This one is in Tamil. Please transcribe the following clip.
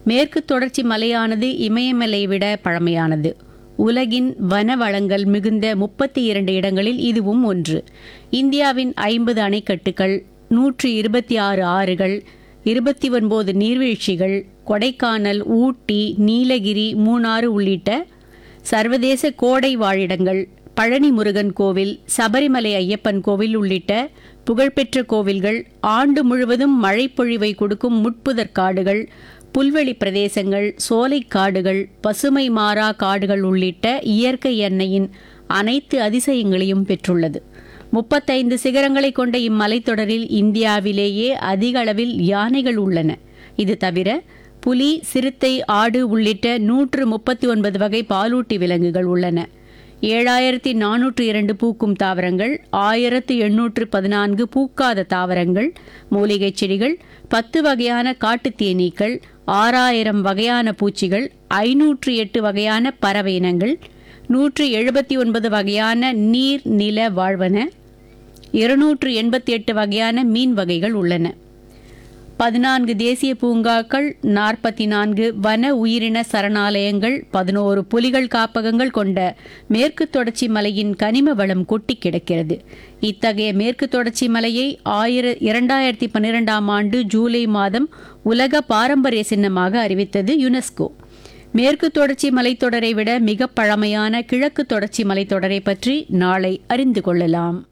மேற்கு தொடர்ச்சி மலையானது இமயமலை விட பழமையானது உலகின் வன வளங்கள் மிகுந்த முப்பத்தி இரண்டு இடங்களில் இதுவும் ஒன்று இந்தியாவின் ஐம்பது அணைக்கட்டுகள் நூற்று இருபத்தி ஆறு ஆறுகள் இருபத்தி ஒன்பது நீர்வீழ்ச்சிகள் கொடைக்கானல் ஊட்டி நீலகிரி மூணாறு உள்ளிட்ட சர்வதேச கோடை வாழிடங்கள் பழனி முருகன் கோவில் சபரிமலை ஐயப்பன் கோவில் உள்ளிட்ட புகழ்பெற்ற கோவில்கள் ஆண்டு முழுவதும் மழைப்பொழிவை கொடுக்கும் முட்புதர் காடுகள் புல்வெளி பிரதேசங்கள் சோலைக் காடுகள் பசுமை மாறா காடுகள் உள்ளிட்ட இயற்கை எண்ணெயின் அனைத்து அதிசயங்களையும் பெற்றுள்ளது முப்பத்தைந்து சிகரங்களை கொண்ட இம்மலைத்தொடரில் இந்தியாவிலேயே அதிக அளவில் யானைகள் உள்ளன இது தவிர புலி சிறுத்தை ஆடு உள்ளிட்ட நூற்று முப்பத்தி ஒன்பது வகை பாலூட்டி விலங்குகள் உள்ளன ஏழாயிரத்தி நானூற்று இரண்டு பூக்கும் தாவரங்கள் ஆயிரத்து எண்ணூற்று பதினான்கு பூக்காத தாவரங்கள் மூலிகைச் செடிகள் பத்து வகையான காட்டுத் தேனீக்கள் ஆறாயிரம் வகையான பூச்சிகள் ஐநூற்று எட்டு வகையான பறவை இனங்கள் நூற்று எழுபத்தி ஒன்பது வகையான நீர் நில வாழ்வன இருநூற்று எண்பத்தி எட்டு வகையான மீன் வகைகள் உள்ளன பதினான்கு தேசிய பூங்காக்கள் நாற்பத்தி நான்கு வன உயிரின சரணாலயங்கள் பதினோரு புலிகள் காப்பகங்கள் கொண்ட மேற்கு தொடர்ச்சி மலையின் கனிம வளம் கொட்டி கிடக்கிறது இத்தகைய மேற்கு தொடர்ச்சி மலையை ஆயிர இரண்டாயிரத்தி பன்னிரெண்டாம் ஆண்டு ஜூலை மாதம் உலக பாரம்பரிய சின்னமாக அறிவித்தது யுனெஸ்கோ மேற்கு தொடர்ச்சி மலைத்தொடரை விட மிக பழமையான கிழக்கு தொடர்ச்சி மலைத்தொடரை பற்றி நாளை அறிந்து கொள்ளலாம்